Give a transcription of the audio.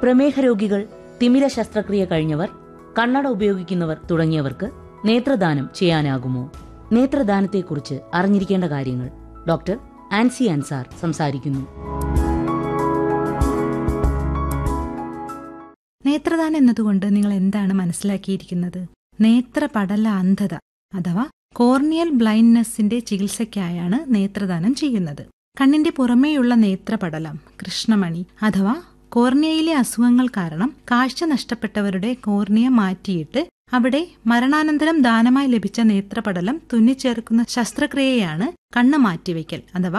പ്രമേഹ രോഗികൾ തിമിര ശസ്ത്രക്രിയ കഴിഞ്ഞവർ കണ്ണട ഉപയോഗിക്കുന്നവർ തുടങ്ങിയവർക്ക് നേത്രദാനം ചെയ്യാനാകുമോ നേത്രദാനത്തെക്കുറിച്ച് അറിഞ്ഞിരിക്കേണ്ട കാര്യങ്ങൾ ഡോക്ടർ ആൻസി അൻസാർ സംസാരിക്കുന്നു നേത്രദാനം എന്നതുകൊണ്ട് നിങ്ങൾ എന്താണ് മനസ്സിലാക്കിയിരിക്കുന്നത് നേത്രപടല അന്ധത അഥവാ കോർണിയൽ ബ്ലൈൻഡ്നെസ്സിന്റെ ചികിത്സയ്ക്കായാണ് നേത്രദാനം ചെയ്യുന്നത് കണ്ണിന്റെ പുറമേയുള്ള നേത്രപടലം കൃഷ്ണമണി അഥവാ കോർണിയയിലെ അസുഖങ്ങൾ കാരണം കാഴ്ച നഷ്ടപ്പെട്ടവരുടെ കോർണിയ മാറ്റിയിട്ട് അവിടെ മരണാനന്തരം ദാനമായി ലഭിച്ച നേത്രപടലം തുന്നിച്ചേർക്കുന്ന ശസ്ത്രക്രിയയാണ് കണ്ണ് മാറ്റിവെക്കൽ അഥവാ